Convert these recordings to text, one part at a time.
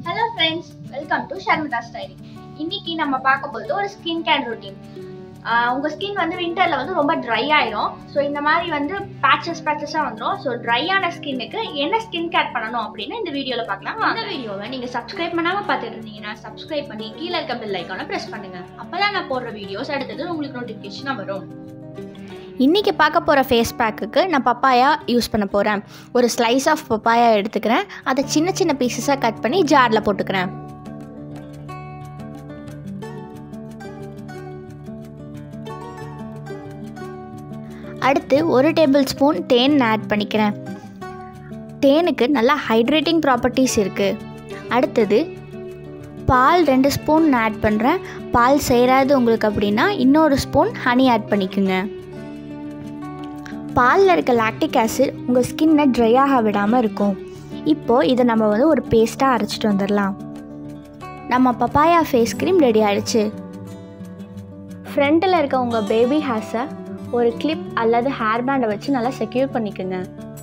hello friends welcome to Sharmitha styling இன்னைக்கு நம்ம பார்க்க போகிறது ஒரு ஸ்கின் கேர் ரொட்டீன் உங்கள் ஸ்கின் வந்து விண்டரில் வந்து ரொம்ப ட்ரை ஆயிரும் ஸோ இந்த மாதிரி வந்து பேச்சஸ் பேச்சஸாக வந்துடும் ஸோ ட்ரையான ஸ்கின்னுக்கு என்ன ஸ்கின் கேர் பண்ணணும் அப்படின்னு இந்த வீடியோவில் பார்க்கலாம் இந்த வீடியோவை நீங்கள் சப்ஸ்கிரைப் பண்ணாமல் பார்த்துட்டு இருந்தீங்கன்னா சப்ஸ்கிரைப் பண்ணி கீழே இருக்க பெல் ஐக்கானை ப்ரெஸ் பண்ணுங்கள் அப்போ தான் நான் போடுற வீடியோஸ் அடுத்தது உங்களுக்கு நோட்டிஃபிகேஷனாக வரும் இன்றைக்கி பார்க்க போகிற ஃபேஸ் பேக்குக்கு நான் பப்பாயா யூஸ் பண்ண போகிறேன் ஒரு ஸ்லைஸ் ஆஃப் பப்பாயா எடுத்துக்கிறேன் அதை சின்ன சின்ன பீசஸாக கட் பண்ணி ஜாரில் போட்டுக்கிறேன் அடுத்து ஒரு டேபிள் ஸ்பூன் தேன் ஆட் பண்ணிக்கிறேன் தேனுக்கு நல்லா ஹைட்ரேட்டிங் ப்ராப்பர்ட்டிஸ் இருக்குது அடுத்தது பால் ரெண்டு ஸ்பூன் ஆட் பண்ணுறேன் பால் செய்கிறாது உங்களுக்கு அப்படின்னா இன்னொரு ஸ்பூன் ஹனி ஆட் பண்ணிக்கோங்க பாலில் இருக்க லாக்டிக் ஆசிட் உங்கள் ஸ்கின்னை ட்ரை ஆக விடாமல் இருக்கும் இப்போது இதை நம்ம வந்து ஒரு பேஸ்ட்டாக அரைச்சிட்டு வந்துடலாம் நம்ம பப்பாயா ஃபேஸ் க்ரீம் ரெடி ஆயிடுச்சு ஃப்ரண்ட்டில் இருக்க உங்கள் பேபி ஹேர்ஸை ஒரு கிளிப் அல்லது ஹேர் பேண்டை வச்சு நல்லா செக்யூர் பண்ணிக்கோங்க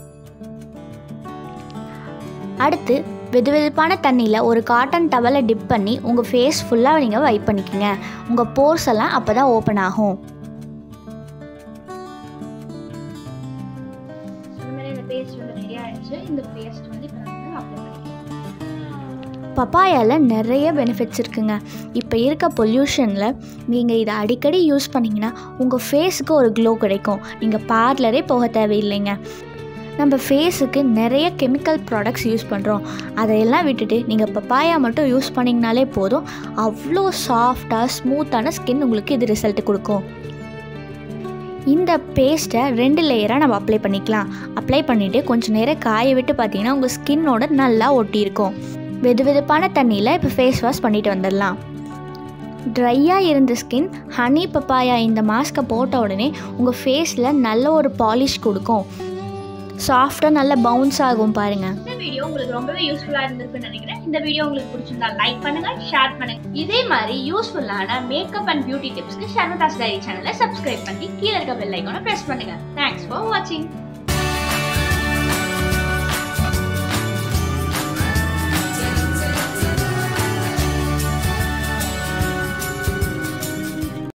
அடுத்து வெது வெதுப்பான தண்ணியில் ஒரு காட்டன் டவலை டிப் பண்ணி உங்கள் ஃபேஸ் ஃபுல்லாக நீங்கள் வைப் பண்ணிக்கோங்க உங்கள் போர்ஸ் எல்லாம் அப்போ தான் ஓப்பன் ஆகும் இந்த மாதிரி இந்த பேஸ்ட் வந்து ரெடி ஆயிடுச்சு இந்த பேஸ்ட் வந்து இப்போ நான் வந்து அப்ளை பண்ணிக்கிறேன் பப்பாயாவில் நிறைய பெனிஃபிட்ஸ் இருக்குங்க இப்போ இருக்க பொல்யூஷனில் நீங்கள் இதை அடிக்கடி யூஸ் பண்ணிங்கன்னா உங்கள் ஃபேஸுக்கு ஒரு க்ளோ கிடைக்கும் நீங்கள் பார்லரே போக தேவையில்லைங்க நம்ம ஃபேஸுக்கு நிறைய கெமிக்கல் ப்ராடக்ட்ஸ் யூஸ் பண்ணுறோம் அதையெல்லாம் விட்டுட்டு நீங்கள் பப்பாயா மட்டும் யூஸ் பண்ணிங்கனாலே போதும் அவ்வளோ சாஃப்டாக ஸ்மூத்தான ஸ்கின் உங்களுக்கு இது ரிசல்ட் கொடுக்கும் இந்த பேஸ்ட்டை ரெண்டு லேயராக நம்ம அப்ளை பண்ணிக்கலாம் அப்ளை பண்ணிவிட்டு கொஞ்சம் நேரம் காய விட்டு பார்த்தீங்கன்னா உங்கள் ஸ்கின்னோட நல்லா ஒட்டியிருக்கும் வெது வெதுப்பான தண்ணியில் இப்போ ஃபேஸ் வாஷ் பண்ணிட்டு வந்துடலாம் ட்ரையாக இருந்த ஸ்கின் ஹனி பப்பாயா இந்த மாஸ்க்கை போட்ட உடனே உங்கள் ஃபேஸில் நல்ல ஒரு பாலிஷ் கொடுக்கும் சாஃப்டாக நல்ல பவுன்ஸ் ஆகும் பாருங்கள் இந்த வீடியோ உங்களுக்கு ரொம்பவே யூஸ்ஃபுல்லா இருந்திருக்குன்னு நினைக்கிறேன் இந்த வீடியோ உங்களுக்கு பிடிச்சிருந்தா லைக் பண்ணுங்க ஷேர் பண்ணுங்க இதே மாதிரி யூஸ்ஃபுல்லான மேக்கப் அண்ட் பியூட்டி டிப்ஸ்க்கு ஷர்மதாஸ் டைரி சேனலை சப்ஸ்கிரைப் பண்ணி கீழே இருக்க பெல் ஐக்கானை பிரஸ் பண்ணுங்க தேங்க்ஸ் ஃபார் வாட்சிங்